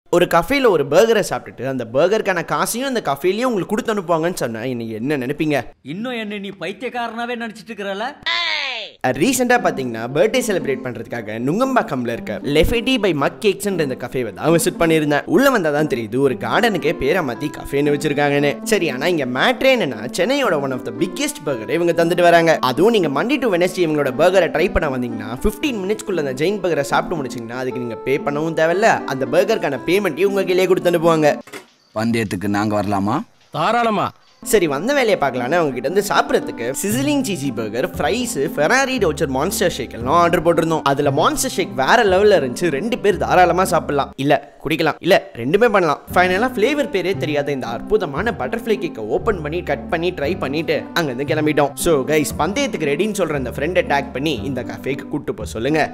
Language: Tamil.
ஒரு கஃபேல ஒரு பர்கரை சாப்பிட்டுட்டு அந்த பர்கருக்கான காசையும் அந்த கஃபேலையும் உங்களுக்கு கொடுத்து அனுப்புவாங்கன்னு சொன்னா இன்னைக்கு என்ன நினைப்பீங்க இன்னும் என்ன நீ பைத்தியக்காரனாவே நினைச்சிட்டு இருக்கிறல ரீசெண்டாக பார்த்தீங்கன்னா பர்த்டே செலிப்ரேட் பண்ணுறதுக்காக நுங்கம்பாக்கம்ல இருக்க லெஃபெட்டி பை மக் கேக்ஸ்ன்ற இந்த கஃபேவை தான் விசிட் பண்ணியிருந்தேன் உள்ள வந்தால் தான் தெரியுது ஒரு கார்டனுக்கே பேரை மாற்றி கஃபேன்னு வச்சிருக்காங்கன்னு சரி ஆனால் இங்கே மேட்ரே என்னன்னா சென்னையோட ஒன் ஆஃப் த பிக்கெஸ்ட் பர்கரை இவங்க தந்துட்டு வராங்க அதுவும் நீங்கள் மண்டே டு வெனஸ்டே இவங்களோட பர்கரை ட்ரை பண்ண வந்தீங்கன்னா ஃபிஃப்டீன் மினிட்ஸ்க்குள்ள அந்த ஜெயின் பர்கரை சாப்பிட்டு முடிச்சிங்கன்னா அதுக்கு நீங்கள் பே பண்ணவும் தேவையில்ல அந்த பர்கருக்கான பேமெண்ட்டையும் உங்கள் கையிலே கொடுத்து அனுப்புவாங்க பந்தயத்துக்கு நாங்க வரலாமா தாராளமா சரி வந்த வேலையை பார்க்கலான்னு அவங்க கிட்ட இருந்து சாப்பிட்றதுக்கு sizzling cheesy burger fries Ferrari torture monster shake எல்லாம் ஆர்டர் போட்டிருந்தோம் அதுல மான்ஸ்டர் ஷேக் வேற லெவல்ல இருந்துச்சு ரெண்டு பேர் தாராளமா சாப்பிடலாம் இல்ல குடிக்கலாம் இல்ல ரெண்டுமே பண்ணலாம் ஃபைனலா ஃப்ளேவர் பேரே தெரியாத இந்த அற்புதமான பட்டர்ஃப்ளை கேக்கை ஓபன் பண்ணி கட் பண்ணி ட்ரை பண்ணிட்டு அங்க இருந்து கிளம்பிட்டோம் ஸோ கைஸ் பந்தயத்துக்கு ரெடின்னு சொல்ற இந்த ஃப்ரெண்டை டேக் பண்ணி இந்த கஃபேக்கு கூட்டு போக சொல்லுங்க